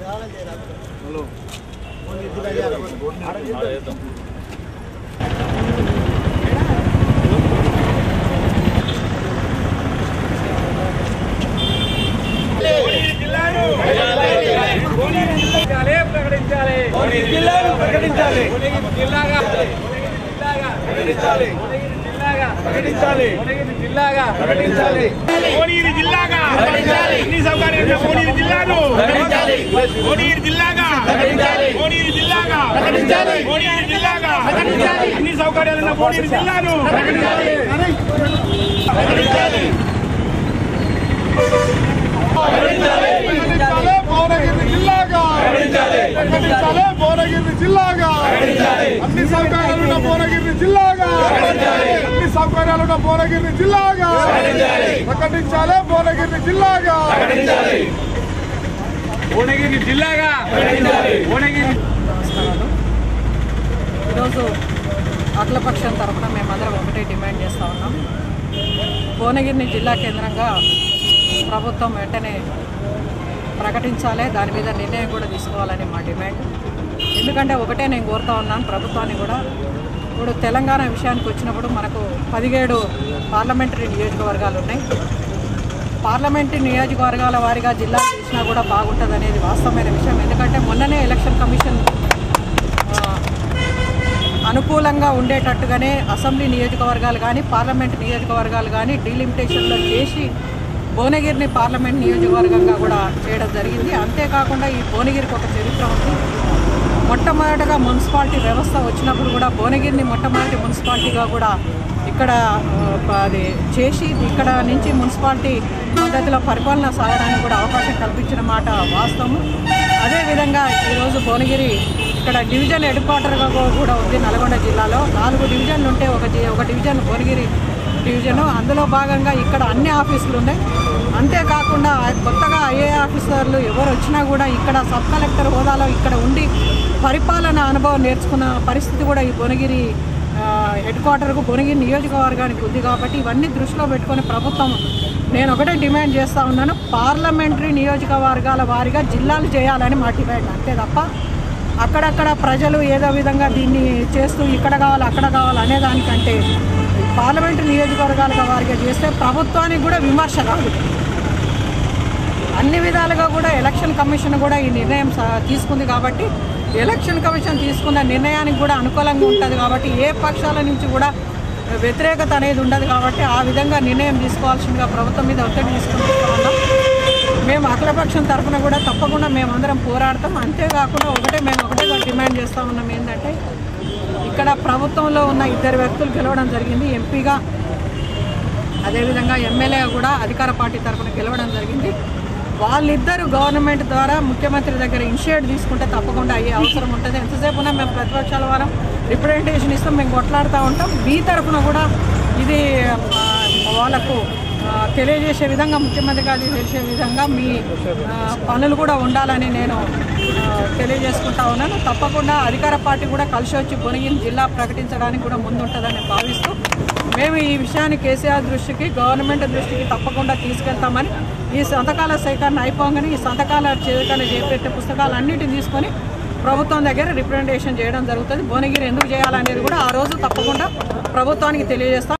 ప్రకటించాలి జిల్లాను ప్రకటించాలి జిల్లాగా ప్రకటించాలి ప్రకటించాలి జిల్లాగా ప్రకటించాలి కోనీరు జిల్లాగా అన్ని సౌకర్యాలు కోనీరు జిల్లాను కోనీరు జిల్లాగా కోనీరు జిల్లాగా కోనీరు జిల్లాగా అన్ని సౌకర్యాలున్న కోనీరు జిల్లాను ప్రకటించాలి భువనగిరి జిల్లాగా ప్రకటించాలి భువనగిరి జిల్లాగా అన్ని సౌకర్యాలున్న భువనగిరి జిల్లాగా అన్ని సౌకర్యాలున్న భువనగిరి జిల్లాగా ప్రకటించాలి భువనగిరి జిల్లాగా భువనగిరి జిల్లాగా భువనగిరి ఈరోజు అఖిలపక్షం తరఫున మేమందరం ఒకటే డిమాండ్ చేస్తూ ఉన్నాం భువనగిరిని జిల్లా కేంద్రంగా ప్రభుత్వం వెంటనే ప్రకటించాలి దాని మీద నిర్ణయం కూడా తీసుకోవాలని మా డిమాండ్ ఎందుకంటే ఒకటే నేను కోరుతా ఉన్నాను ప్రభుత్వాన్ని కూడా ఇప్పుడు తెలంగాణ విషయానికి వచ్చినప్పుడు మనకు పదిహేడు పార్లమెంటరీ నియోజకవర్గాలు ఉన్నాయి పార్లమెంటు నియోజకవర్గాల వారిగా జిల్లా చేసినా కూడా బాగుంటుంది అనేది వాస్తవమైన విషయం ఎందుకంటే మొన్ననే ఎలక్షన్ కమిషన్ ఆ, అనుకూలంగా ఉండేటట్టుగానే అసెంబ్లీ నియోజకవర్గాలు కానీ పార్లమెంట్ నియోజకవర్గాలు కానీ డీలిమిటేషన్లో చేసి భువనగిరిని పార్లమెంట్ నియోజకవర్గంగా కూడా చేయడం జరిగింది అంతేకాకుండా ఈ భువనగిరికి ఒక చరిత్ర ఉంది మొట్టమొదటగా మున్సిపాలిటీ వ్యవస్థ వచ్చినప్పుడు కూడా భువనగిరిని మొట్టమొదటి మున్సిపాలిటీగా కూడా ఇక్కడ ఆ, అది చేసి ఇక్కడ నుంచి మున్సిపాలిటీ పద్ధతిలో పరిపాలన సాగడానికి కూడా అవకాశం కల్పించిన మాట వాస్తవం అదేవిధంగా ఈరోజు భువనగిరి ఇక్కడ డివిజన్ హెడ్ క్వార్టర్గా కూడా ఉంది నల్గొండ జిల్లాలో నాలుగు డివిజన్లు ఉంటే ఒక జి- ఒక డివిజన్ భువనగిరి డివిజను అందులో భాగంగా ఇక్కడ అన్ని ఆఫీసులు ఉన్నాయి అంతేకాకుండా కొత్తగా ఐఏ ఆఫీసర్లు ఎవరు వచ్చినా కూడా ఇక్కడ సబ్ కలెక్టర్ హోదాలో ఇక్కడ ఉండి పరిపాలన అనుభవం నేర్చుకున్న పరిస్థితి కూడా ఈ భువనగిరి ఆ, హెడ్ క్వార్టర్కు భువనగిరి నియోజకవర్గానికి ఉంది కాబట్టి ఇవన్నీ దృష్టిలో పెట్టుకొని ప్రభుత్వం నేను ఒకటే డిమాండ్ చేస్తూ ఉన్నాను పార్లమెంటరీ నియోజకవర్గాల వారిగా జిల్లాలు చేయాలని మా డిమాండ్ అంతే తప్ప అక్కడక్కడ ప్రజలు ఏదో విధంగా దీన్ని చేస్తూ ఇక్కడ కావాలి అక్కడ కావాలి అనే దానికంటే పార్లమెంటు నియోజకవర్గాలుగా వారిగా చేస్తే ప్రభుత్వానికి కూడా విమర్శ కాదు అన్ని విధాలుగా కూడా ఎలక్షన్ కమిషన్ కూడా ఈ నిర్ణయం స- తీసుకుంది కాబట్టి ఎలక్షన్ కమిషన్ తీసుకున్న నిర్ణయానికి కూడా అనుకూలంగా ఉంటుంది కాబట్టి ఏ పక్షాల నుంచి కూడా వ్యతిరేకత అనేది ఉండదు కాబట్టి ఆ విధంగా నిర్ణయం తీసుకోవాల్సిందిగా ప్రభుత్వం మీద ఒత్తిడి తీసుకుంటూ ఉన్నాం మేము అఖిలపక్షం తరఫున కూడా తప్పకుండా మేమందరం పోరాడతాం అంతేకాకుండా ఒకటే మేము ఒకటే డిమాండ్ చేస్తూ ఉన్నాం ఏంటంటే ఇక్కడ ప్రభుత్వంలో ఉన్న ఇద్దరు వ్యక్తులు గెలవడం జరిగింది ఎంపీగా అదేవిధంగా ఎమ్మెల్యే కూడా అధికార పార్టీ తరఫున గెలవడం జరిగింది వాళ్ళిద్దరు గవర్నమెంట్ ద్వారా ముఖ్యమంత్రి దగ్గర ఇనిషియేట్ తీసుకుంటే తప్పకుండా అయ్యే అవసరం ఉంటుంది ఎంతసేపు ఉన్నా మేము ప్రతిపక్షాల వారం రిప్రజెంటేషన్ ఇస్తాం మేము కొట్లాడుతూ ఉంటాం మీ తరఫున కూడా ఇది ఆ, వాళ్ళకు ఆ, తెలియజేసే విధంగా ముఖ్యమంత్రి గారికి తెలిసే విధంగా మీ ఆ, పనులు కూడా ఉండాలని నేను ఆ, తెలియజేసుకుంటా ఉన్నాను తప్పకుండా అధికార పార్టీ కూడా కలిసి వచ్చి పొనిగిన జిల్లా ప్రకటించడానికి కూడా ముందుంటుందని భావిస్తూ మేము ఈ విషయాన్ని కేసీఆర్ దృష్టికి గవర్నమెంట్ దృష్టికి తప్పకుండా తీసుకెళ్తామని ఈ సంతకాల సేకరణ అయిపోగానే ఈ సంతకాల సేకరణ చేపెట్టే పుస్తకాలన్నిటిని తీసుకొని ప్రభుత్వం దగ్గర రిప్రజెంటేషన్ చేయడం జరుగుతుంది భువనగిరి ఎందుకు చేయాలనేది కూడా ఆ రోజు తప్పకుండా ప్రభుత్వానికి తెలియజేస్తాం